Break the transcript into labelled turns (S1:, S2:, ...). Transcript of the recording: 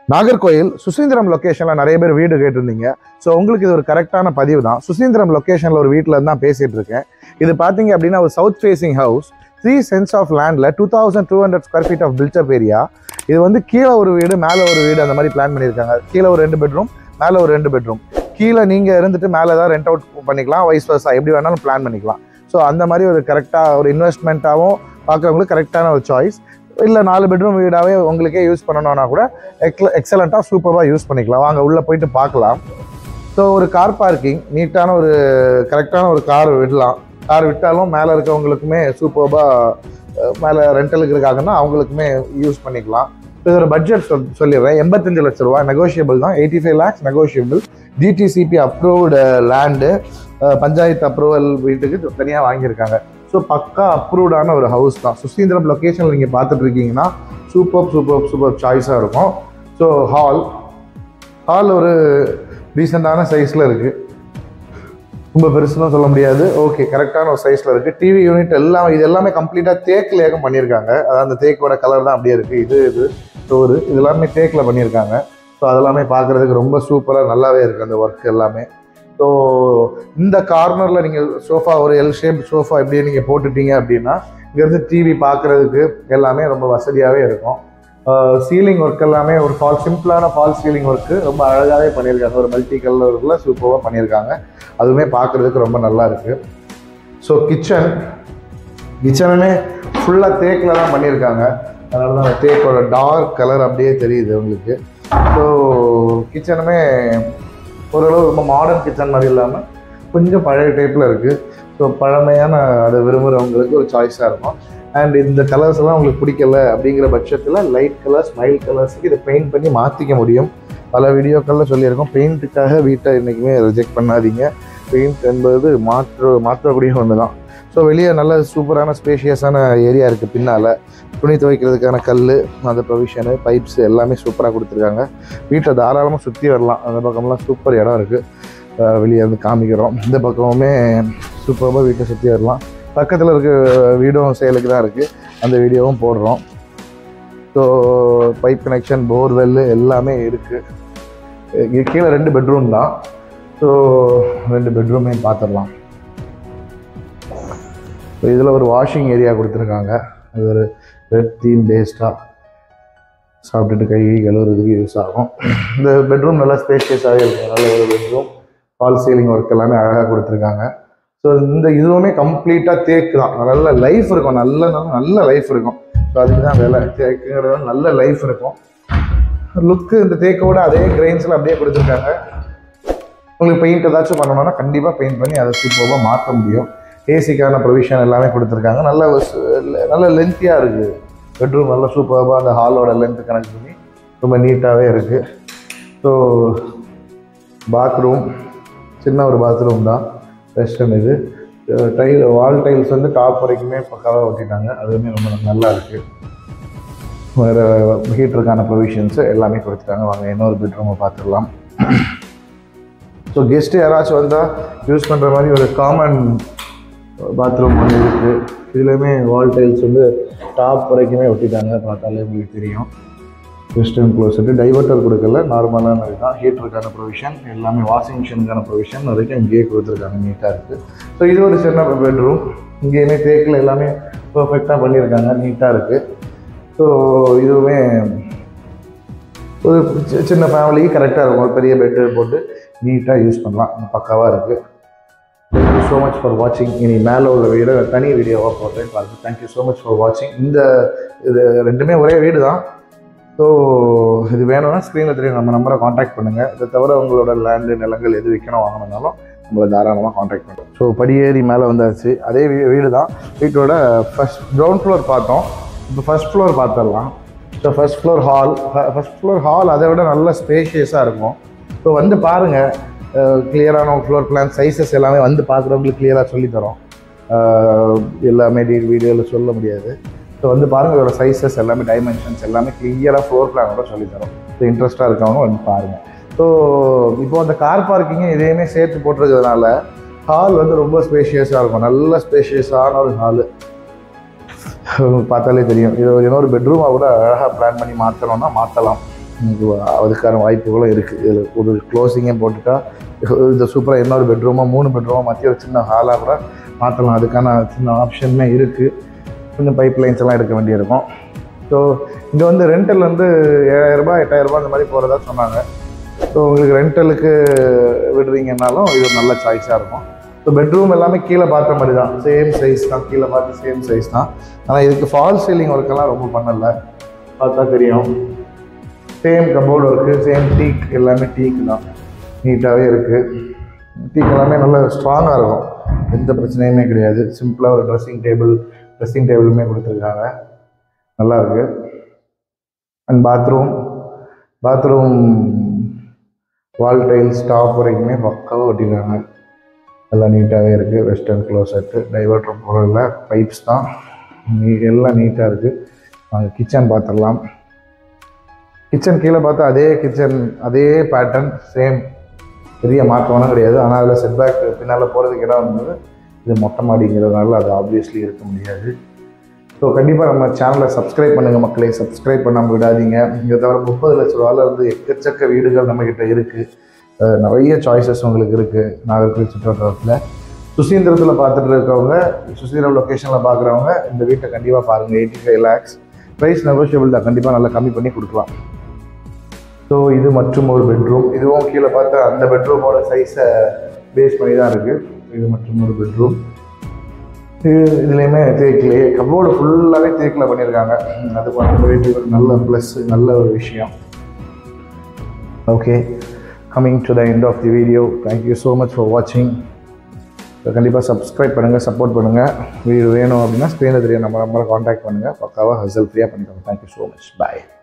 S1: நாகர்கோயில் சுசீந்திரம் லொக்கேஷனில் நிறைய பேர் வீடு கேட்டிருந்தீங்க ஸோ உங்களுக்கு இது ஒரு கரெக்டான பதிவு தான் சுசீந்திரம் லொக்கேஷனில் ஒரு வீட்டில் தான் பேசிகிட்டு இருக்கேன் இது பார்த்தீங்க அப்படின்னா ஒரு south facing house three cents of லேண்டில் two thousand two hundred square feet of built up area இது வந்து கீழே ஒரு வீடு மேலே ஒரு வீடு அந்த மாதிரி பிளான் பண்ணியிருக்காங்க கீழே ஒரு ரெண்டு பெட்ரூம் மேலே ஒரு ரெண்டு பெட்ரூம் கீழே நீங்கள் இருந்துட்டு மேலே தான் ரெண்ட் அவுட் பண்ணிக்கலாம் வைஸ் வர்ஸா எப்படி வேணாலும் பிளான் பண்ணிக்கலாம் ஸோ அந்த மாதிரி ஒரு கரெக்டாக ஒரு இன்வெஸ்ட்மெண்ட்டாகவும் பார்க்குறவங்களுக்கு கரெக்டான ஒரு சாய்ஸ் இல்லை நாலு பெட்ரூம் வீடாகவே உங்களுக்கே யூஸ் பண்ணணும்னா கூட எக்ல எக்ஸலண்ட்டாக சூப்பராக யூஸ் பண்ணிக்கலாம் வாங்க உள்ளே போயிட்டு பார்க்கலாம் ஸோ ஒரு கார் பார்க்கிங் நீட்டான ஒரு கரெக்டான ஒரு கார் விடலாம் கார் விட்டாலும் மேலே இருக்கவங்களுக்குமே சூப்பராக மேலே ரெண்டலுக்கு இருக்காங்கன்னா அவங்களுக்குமே யூஸ் பண்ணிக்கலாம் இப்போ இதோட பட்ஜெட் சொல் சொல்லிடுறேன் எண்பத்தஞ்சு லட்ச ரூபா நெகோஷியபிள் தான் eighty five lakhs negotiable DTCP approved land panchayat approval வீட்டுக்கு தனியாக வாங்கியிருக்காங்க ஸோ பக்கா அப்ரூவ்டான ஒரு ஹவுஸ் தான் சுசீந்திரம் லொக்கேஷனில் நீங்கள் பார்த்துட்டு இருக்கீங்கன்னா சூப்பர் சூப்பர் சூப்பர் சாய்ஸாக இருக்கும் ஸோ ஹால் ஹால் ஒரு ரீசெண்டான சைஸில் இருக்குது ரொம்ப பெருசுன்னு சொல்ல முடியாது ஓகே கரெக்டான ஒரு சைஸில் இருக்குது டிவி யூனிட் எல்லாம் இது எல்லாமே கம்ப்ளீட்டாக தேக்கில் ஏகம் பண்ணியிருக்காங்க அதாவது அந்த தேக்கோட கலர் தான் அப்படியே இருக்குது இது இது டோரு இது எல்லாமே தேக்கில் பண்ணியிருக்காங்க ஸோ அதெல்லாமே பார்க்குறதுக்கு ரொம்ப சூப்பராக நல்லாவே இருக்குது அந்த ஒர்க் எல்லாமே ஸோ இந்த கார்னரில் நீங்கள் சோஃபா ஒரு எல் ஷேப் சோஃபா இப்படியே நீங்கள் போட்டுட்டீங்க அப்படின்னா இங்கேருந்து டிவி பார்க்குறதுக்கு எல்லாமே ரொம்ப வசதியாகவே இருக்கும் சீலிங் ஒர்க் எல்லாமே ஒரு ஃபால் சிம்பிளான ஃபால் சீலிங் ஒர்க்கு ரொம்ப அழகாகவே பண்ணியிருக்காங்க ஒரு மல்டி கலரில் சூப்பராக பண்ணியிருக்காங்க அதுவுமே பார்க்குறதுக்கு ரொம்ப நல்லா இருக்குது ஸோ கிச்சன் கிச்சனுமே ஃபுல்லாக தேக்கில் தான் பண்ணியிருக்காங்க அதனால தான் அந்த தேக்கோட டார்க் கலர் அப்படியே தெரியுது உங்களுக்கு ஸோ கிச்சனுமே ஓரளவு ரொம்ப மாடர்ன் கிச்சன் மாதிரி இல்லாமல் கொஞ்சம் பழைய டைப்பில் இருக்குது ஸோ பழமையான அதை விரும்புகிறவங்களுக்கு ஒரு சாய்ஸாக இருக்கும் அண்ட் இந்த கலர்ஸ் எல்லாம் உங்களுக்கு பிடிக்கல அப்படிங்கிற பட்சத்தில் லைட் கலர்ஸ் மைல்ட் கலர்ஸுக்கு இதை பெயிண்ட் பண்ணி மாற்றிக்க முடியும் பல வீடியோக்களில் சொல்லியிருக்கோம் பெயிண்ட்டுக்காக வீட்டை என்றைக்குமே ரிஜெக்ட் பண்ணாதீங்க பெயிண்ட் என்பது மாற்ற மாற்றக்கூடிய ஒன்று தான் ஸோ வெளியே நல்ல சூப்பரான ஸ்பேஷியஸான ஏரியா இருக்குது பின்னால் துணி துவைக்கிறதுக்கான கல் அந்த ப்ரொவிஷனு பைப்ஸ் எல்லாமே சூப்பராக கொடுத்துருக்காங்க வீட்டை தாராளமாக சுற்றி வரலாம் அந்த பக்கம்லாம் சூப்பர் இடம் இருக்குது வெளியே வந்து காமிக்கிறோம் இந்த பக்கமுமே சூப்பராக வீட்டை சுற்றி வரலாம் பக்கத்தில் இருக்க வீடும் சேலுக்கு தான் இருக்குது அந்த வீடியோவும் போடுறோம் ஸோ பைப் கனெக்ஷன் போர்வெல் எல்லாமே இருக்குது கீழே ரெண்டு பெட்ரூம் தான் ஸோ ரெண்டு பெட்ரூமே பார்த்துடலாம் ஸோ இதில் ஒரு வாஷிங் ஏரியா கொடுத்துருக்காங்க அது ஒரு ரெட் தீம் பேஸ்டாக சாப்பிட்டுட்டு கை கழுவுறதுக்கு யூஸ் ஆகும் இந்த பெட்ரூம் நல்லா ஸ்பேஷியஸாகவே இருக்கும் நல்ல ஒரு பெட்ரூம் ஃபால் சீலிங் ஒர்க் எல்லாமே அழகாக கொடுத்துருக்காங்க ஸோ இந்த இதுவுமே கம்ப்ளீட்டாக தேக்கு தான் நல்ல லைஃப் இருக்கும் நல்ல நல்ல- நல்ல லைஃப் இருக்கும் ஸோ அதுக்கு தான் வேலை தேக்குங்கிறது நல்ல லைஃப் இருக்கும் லுக்கு இந்த தேக்கோட அதே கிரெயின்ஸில் அப்படியே கொடுத்துருக்காங்க உங்களுக்கு பெயிண்ட் ஏதாச்சும் பண்ணணும்னா கண்டிப்பாக பெயிண்ட் பண்ணி அதை சூப்பராக மாற்ற முடியும் ஏசிக்கான ப்ரொவிஷன் எல்லாமே கொடுத்துருக்காங்க நல்ல ஒரு சு- நல்ல லென்த்தியாக இருக்குது பெட்ரூம் நல்ல சூப்பராக அந்த ஹாலோட லென்த் கனெக்ட் பண்ணி ரொம்ப நீட்டாகவே இருக்குது ஸோ பாத்ரூம் சின்ன ஒரு பாத்ரூம் தான் வெஸ்டர்ன் இது டைல் வால் டைல்ஸ் வந்து டாப் வரைக்குமே பக்காவாக ஒட்டிட்டாங்க அதுவுமே ரொம்ப நல்லா இருக்குது வேறு ஹீட்டருக்கான ப்ரொவிஷன்ஸு எல்லாமே கொடுத்துட்டாங்க வாங்க இன்னொரு பெட்ரூமை பார்த்துடலாம் ஸோ கெஸ்ட்டு யாராச்சும் வந்தால் யூஸ் பண்ணுற மாதிரி ஒரு காமன் பாத்ரூம் ஒன்று இருக்குது இதுலேயுமே வால் டைல்ஸ் வந்து டாப் வரைக்குமே ஒட்டிட்டாங்க பார்த்தாலே உங்களுக்கு தெரியும் வெஸ்டர்ன் க்ளோசெட்டு டைவர்ட்டர் கொடுக்கல நார்மலான இதுதான் ஹீட்டருக்கான ப்ரொவிஷன் எல்லாமே வாஷிங் மிஷினுக்கான ப்ரொவிஷன் வரைக்கும் இங்கேயே கொடுத்துருக்காங்க நீட்டாக இருக்குது ஸோ இது ஒரு சின்ன பெட்ரூம் இங்கேயுமே தேக்கில் எல்லாமே பர்ஃபெக்டாக பண்ணியிருக்காங்க நீட்டாக இருக்குது ஸோ இதுவுமே ஒரு சி- சின்ன ஃபேமிலிக்கு கரெக்டாக இருக்கும் ஒரு பெரிய பெட்டு போட்டு நீட்டாக யூஸ் பண்ணலாம் பக்காவாக இருக்குது தேங்க்யூ ஸோ மச் ஃபார் வாட்சிங் இனி மேலே உள்ள வீடியோ தனி வீடியோவாக போடுறேன் பாருங்கள் தேங்க்யூ ஸோ மச் ஃபார் வாட்சிங் இந்த இது ரெண்டுமே ஒரே வீடு தான் ஸோ இது வேணும்னா ஸ்க்ரீனில் தெரியும் நம்ம நம்பரை காண்டாக்ட் பண்ணுங்கள் இதை தவிர உங்களோட லேண்டு நிலங்கள் எது விற்கணும் வாங்கணும்னாலும் நம்மளை தாராளமாக காண்டாக்ட் பண்ணுறோம் ஸோ படியேறி மேலே வந்தாச்சு அதே வீ வீடு தான் வீட்டோட ஃபஸ்ட் கிரவுண்ட் ஃப்ளோர் பார்த்தோம் இப்போ ஃபஸ்ட் ஃப்ளோர் பார்த்துடலாம் so first floor hall first floor hall அதை விட நல்ல ஸ்பேஷியஸாக இருக்கும் ஸோ வந்து பாருங்கள் கிளியரான ஃப்ளோர் பிளான் சைஸஸ் எல்லாமே வந்து பார்க்குறவங்களுக்கு கிளியராக சொல்லித்தரோம் அஹ், எல்லாமே வீடியோவில் சொல்ல முடியாது ஸோ வந்து பாருங்கள் இதோட சைஸஸ் எல்லாமே டைமென்ஷன்ஸ் எல்லாமே கிளியராக ஃப்ளோர் பிளானோட சொல்லித்தரோம் ஸோ இன்ட்ரெஸ்ட்டாக இருக்கவங்க வந்து பாருங்கள் ஸோ இப்போ அந்த கார் பார்க்கிங்கை இதையுமே சேர்த்து போட்டிருக்கிறதுனால ஹால் வந்து ரொம்ப ஸ்பேஷியஸாக இருக்கும் நல்ல ஸ்பேஷியஸான ஒரு ஹாலு பார்த்தாலே தெரியும் இது ஒரு இன்னொரு பெட்ரூமாக கூட அழகாக பிளான் பண்ணி மாற்றணும்னா மாற்றலாம் உங்களுக்கு அதுக்கான வாய்ப்புகளும் இருக்குது இதில் ஒரு க்ளோசிங்கே போட்டுட்டா இந்த சூப்பராக இன்னொரு பெட்ரூமோ மூணு பெட்ரூமோ மத்திய ஒரு சின்ன ஹாலாக கூட மாற்றலாம் அதுக்கான சின்ன ஆப்ஷனுமே இருக்குது கொஞ்சம் பைப் லைன்ஸ் எல்லாம் எடுக்க வேண்டியிருக்கும் ஸோ இங்கே வந்து ரெண்டல் வந்து ஏழாயிரரூபா எட்டாயிரரூபா அந்த மாதிரி போகிறதா சொன்னாங்க ஸோ உங்களுக்கு ரெண்டலுக்கு விடுறீங்கன்னாலும் இது ஒரு நல்ல சாய்ஸாக இருக்கும் ஸோ பெட்ரூம் எல்லாமே கீழே பார்த்த மாதிரி தான் சேம் சைஸ் தான் கீழே பார்த்து சேம் சைஸ் தான் ஆனால் இதுக்கு ஃபால் சீலிங் ஒர்க்கெல்லாம் ரொம்ப பண்ணல பார்த்தா தெரியும் same cupboard work same teak எல்லாமே டீக் தான் நீட்டாகவே இருக்குது டீக் எல்லாமே நல்ல ஸ்ட்ராங்காக இருக்கும் எந்த பிரச்சனையுமே கிடையாது சிம்பிளாக ஒரு ட்ரெஸ்ஸிங் டேபிள் ட்ரெஸ்ஸிங் டேபிளுமே கொடுத்துருக்காங்க நல்லா இருக்கு and bathroom bathroom wall tiles top வரைக்குமே பக்காவாக ஒட்டிருக்காங்க எல்லாம் நீட்டாகவே இருக்குது வெஸ்டர்ன் க்ளோசெட்டு டைவர்டர் பொருளில் பைப்ஸ் தான் நீ எல்லாம் நீட்டாக இருக்குது நாங்கள் கிச்சன் பார்த்துடலாம் கிச்சன் கீழே பார்த்தா அதே கிச்சன் அதே பேட்டர்ன் சேம் பெரிய மாற்றம்லாம் கிடையாது ஆனால் அதில் செட்பேக் பின்னால் போகிறதுக்கு இடம் இருந்தது இது மொட்டை மாடிங்கிறதுனால அது ஆப்வியஸ்லி இருக்க முடியாது ஸோ கண்டிப்பாக நம்ம சேனலை சப்ஸ்கிரைப் பண்ணுங்கள் மக்களே சப்ஸ்கிரைப் பண்ணாமல் விடாதீங்க இதை தவிர முப்பது லட்ச ரூபாவில் இருந்து எக்கச்சக்க வீடுகள் நம்மக்கிட்ட இருக்குது நிறைய சாய்ஸஸ் உங்களுக்கு இருக்குது நாகர்கோவில் சுற்றுவட்டாரத்தில் சுசீந்திரத்தில் பார்த்துட்டு இருக்கவங்க சுசீந்திரம் லொக்கேஷனில் பார்க்குறவங்க இந்த வீட்டை கண்டிப்பாக பாருங்கள் eighty five lakhs price negotiable தான் கண்டிப்பாக நல்லா கம்மி பண்ணி கொடுக்கலாம் ஸோ இது மற்றும் ஒரு பெட்ரூம் இதுவும் கீழே பார்த்தா அந்த பெட்ரூமோட சைஸை பேஸ் பண்ணி தான் இருக்குது இது மற்றும் ஒரு பெட்ரூம் இது இதுலேயுமே தேக்கிலே கபோர்டு ஃபுல்லாகவே தேக்கில் பண்ணியிருக்காங்க அது பார்க்கும்போது ஒரு நல்ல ப்ளஸ் நல்ல ஒரு விஷயம் okay coming to the end of the video thank you so much for வாட்சிங் கண்டிப்பாக சப்ஸ்கிரைப் பண்ணுங்கள் சப்போர்ட் பண்ணுங்கள் வீடு வேணும் அப்படின்னா ஸ்க்ரீனில் தெரிய நம்ம நம்பரை காண்டாக்ட் பண்ணுங்கள் பக்காவாக ஹசல் ஃப்ரீயாக பண்ணிக்கோங்க தேங்க்யூ ஸோ மச் பாய்